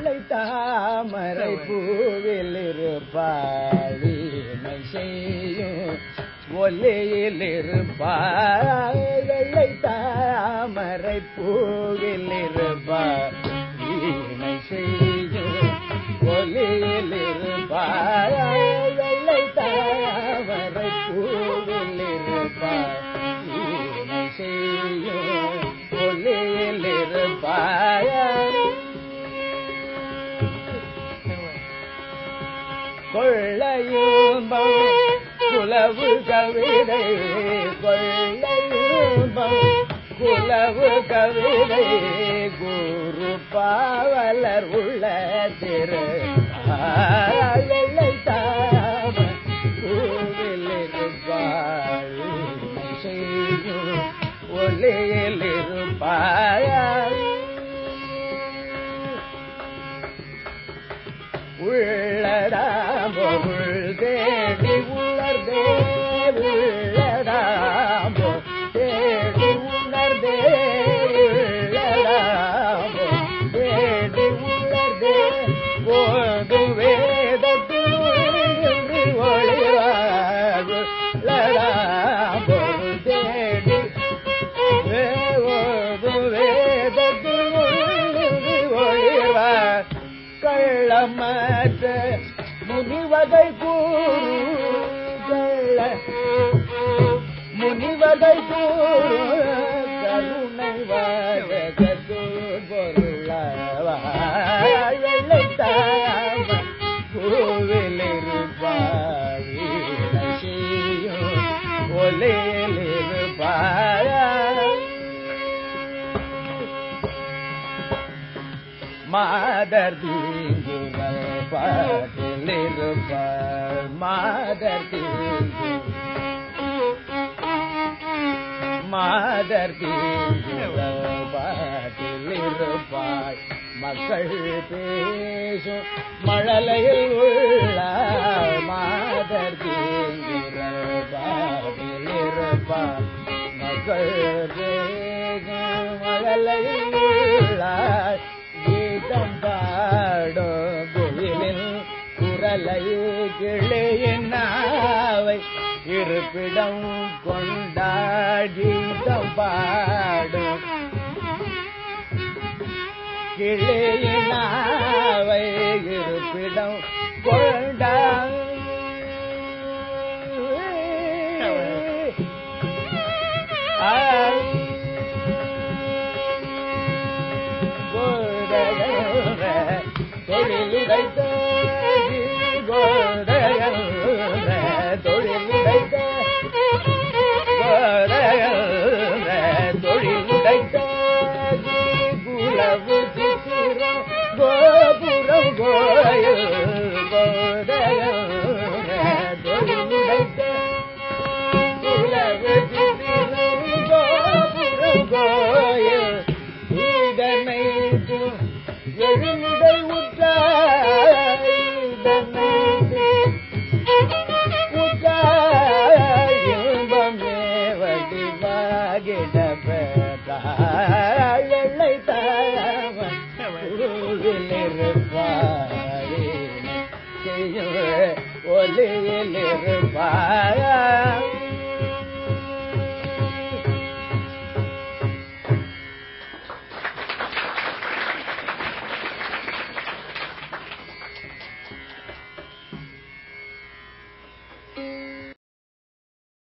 வெள்ளை தாமரை பூவில் இருப்பாள் வீணை செய்யும் ஒல்லியில் இருப்பாள் வெள்ளை தாமரை பூவில் இருப்பாள் வீணை செய்யும் ஒலியில் இருப்பாள் வெள்ளை தாமரை பூவில் இருப்பாள் வீணை செய்யும் ஒலியில் இருப்பாள் கொள்ளையும்பம் குலவு கவிதை கொள்ளையும்பம் குலவு கவிதை குரு பாவலர் உள்ள திரு வெள்ளை தாம பூவில் இருப்பாள் செய்யும் ஒளியில் இருப்பாள் உள்ளடாம்போ உள் தேடி உணர்ந்தே உள்ளடாம்போ தேடி உணர்ந்தே உள்ளடாம்போ தேடி உணர்ந்தே ஓது வேதத்தில் ஒளிந்து ஒளிவாகு உள்ளடாம்போ தேடி ஓது வேதத்தில் ஒளிந்து ஒளிவார் கள்ளமற்ற முனிவகை கூறு கள்ள முனிவகை கூறு கருணை வாழகத்து பொருளாவாய் வெள்ளை தாம பூவில் இருப்பாய் வீணை செய்யும் ஒலியில் இருப்பாய் மாதர் தீங்குகள் பாட்டில் இருப்பார் மாதர் தீங்கு மாதர் தீங்குகள் பாட்டில் இருப்பாய் மக்கள் பேசும் மழலையில் உள்ள மாதர் தீங்குகள் பாட்டில் இருப்பாய் மக்கள் பேசும் மழலையில் உள்ள கீதம் பாடும் குயிலில் குரலை கிளையின் நாவை இருப்பிடம் கொண்டாடீதம் பாடும் கிளையின் நாவை இருப்பிடம் கொண்டா தொழிலுடைத்த கோதையல்ற தொழிலுடைத்த கோதையல்ற தொழிலுடைத்த குலவு சித்திரம் கோபுரம் கோயில் கோதையல்ற தொழிலுடைத்த குலவு சித்திரம் கோபுரம் கோயில் இதனை எழுநிலை உற்றாய் இதனை உற்றாய் இன்பமே வடிவாகிட பெற்றாய் வெள்ளை தாமன் உருவில் இருப்பாய் செய்யும் ஒலியில் இருப்பாய்